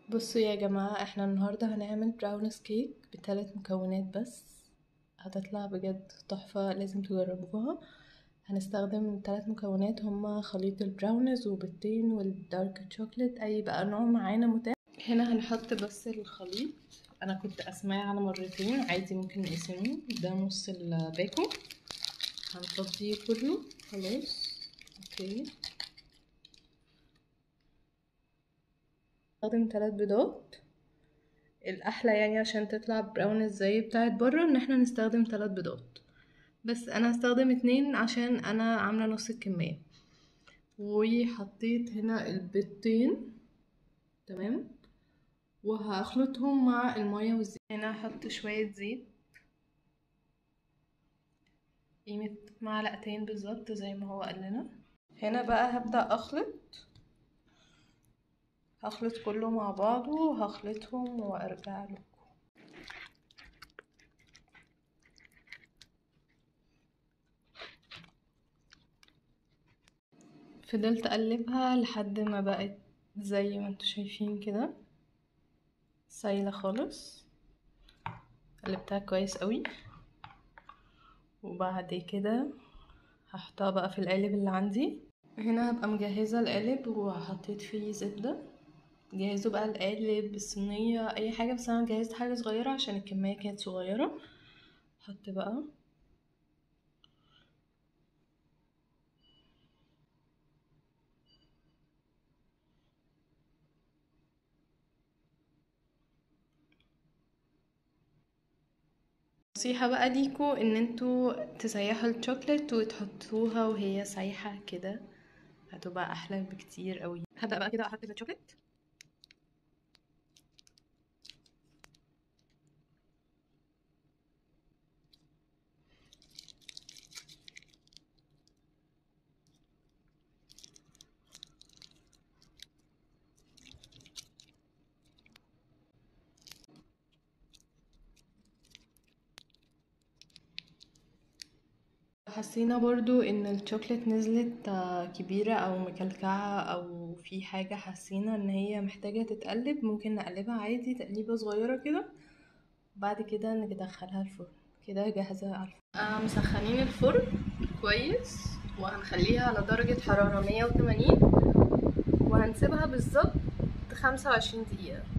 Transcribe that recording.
بصوا يا جماعة احنا النهاردة هنعمل براونس كيك بثلاث مكونات بس هتطلع بجد تحفة لازم تجربوها هنستخدم ثلاث مكونات هما خليط البراونز وبيضتين والدارك شوكليت اي بقى نوع معانا متاح هنا هنحط بس الخليط انا كنت قسماه على مرتين عادي ممكن نقسمه ده نص الباكو هنفضيه كله خلاص اوكي هستخدم ثلاث بيضات الاحلى يعني عشان تطلع براونز زي بتاعت بره ان احنا نستخدم ثلاث بيضات بس انا هستخدم اتنين عشان انا عامله نص الكميه وحطيت هنا البيضتين تمام وهخلطهم مع الميه والزيت هنا هحط شويه زيت قيمه معلقتين بالظبط زي ما هو قال لنا هنا بقى هبدا اخلط هخلط كله مع بعضه وهخلطهم وارجع لكم فضلت اقلبها لحد ما بقت زي ما انتوا شايفين كده سايله خالص قلبتها كويس قوي وبعد كده هحطها بقى في القالب اللي عندي هنا هبقى مجهزه القالب وحطيت فيه زبده جهزوا بقى القالب الصينيه اي حاجه بس انا جهزت حاجه صغيره عشان الكميه كانت صغيره حط بقى نصيحة بقى ليكو ان انتوا تسيحوا الشوكليت وتحطوها وهي سايحة كده هتبقى احلى بكتير قوي هبدأ بقى كده احط الشوكليت حسينا برضو ان الشوكليت نزلت كبيرة او مكلكعة او في حاجة حسينا ان هي محتاجة تتقلب ممكن نقلبها عادي تقليبة صغيرة كده بعد كده ندخلها الفرن كده جاهزة على الفرن آه مسخنين الفرن كويس وهنخليها على درجة حرارة مية وتمانين وهنسيبها بالظبط خمسة وعشرين دقيقة